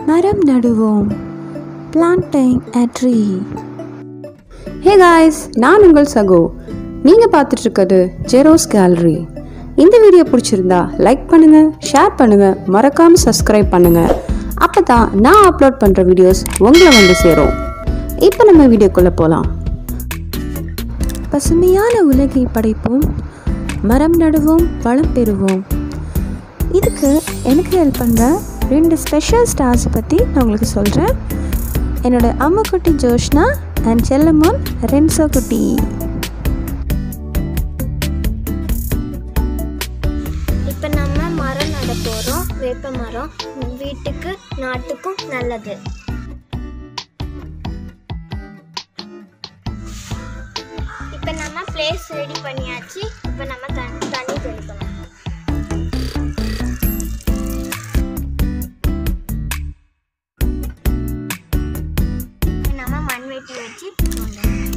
மரம் நடுவோம் planting a tree hey guys நான் உங்கள் சகோ நீங்கள் பார்த்துட்டு இருக்கிறது ஜெரோஸ் கேலரி இந்த வீடியோ பிடிச்சிருந்தா லைக் பண்ணுங்கள் ஷேர் பண்ணுங்கள் மறக்காமல் சப்ஸ்கிரைப் பண்ணுங்கள் அப்போ தான் நான் அப்லோட் பண்ணுற வீடியோஸ் உங்களை வந்து சேரும் இப்போ நம்ம வீடியோக்குள்ளே போகலாம் பசுமையான உலகை படைப்போம் மரம் நடுவோம் வளம் பெறுவோம் இதுக்கு எனக்கு ஹெல்ப் பண்ணுற ரெண்டு ஸ்பெஷல் ஸ்டார்ஸ் பற்றி நான் உங்களுக்கு சொல்கிறேன் என்னோட அம்முக்குட்டி ஜோஷ்னா அண்ட் செல்லம்மோன் ரென்சோ குட்டி இப்போ நம்ம மரம் நட போகிறோம் வேப்ப மரம் வீட்டுக்கு நாட்டுக்கும் நல்லது இப்போ நம்ம பிளேஸ் ரெடி பண்ணியாச்சு இப்போ நம்ம தண்ணி தண்ணி தெளிக்கணும் இப்ப நம்ம மண் வெட்டி வச்சு தோண்டணும்.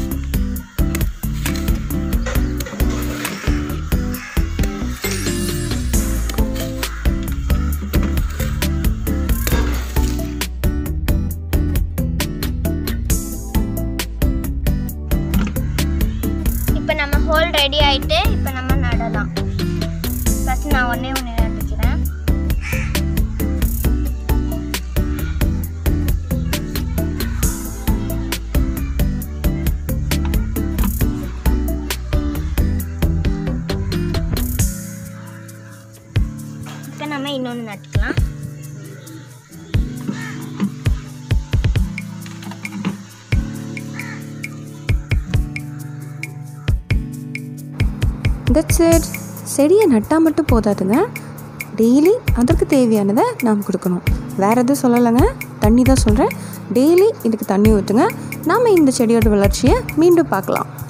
இப்போ நம்ம ஹோல் ரெடி ஆயிட்டு இப்போ நம்ம நடலாம் ஃபர்ஸ்ட் நான் ஒண்ணே ஒன்று நட்டுக்கிறேன் இப்போ நம்ம இன்னொன்று நட்டுக்கலாம் தட்ஸ் இட் செடியை நட்டால் மட்டும் போதாதுங்க டெய்லி அதற்கு தேவையானதை நாம் கொடுக்கணும் வேறு எதுவும் சொல்லலைங்க தண்ணி தான் சொல்கிறேன் டெய்லி இதுக்கு தண்ணி ஊற்றுங்க நாம் இந்த செடியோட வளர்ச்சியை மீண்டும் பார்க்கலாம்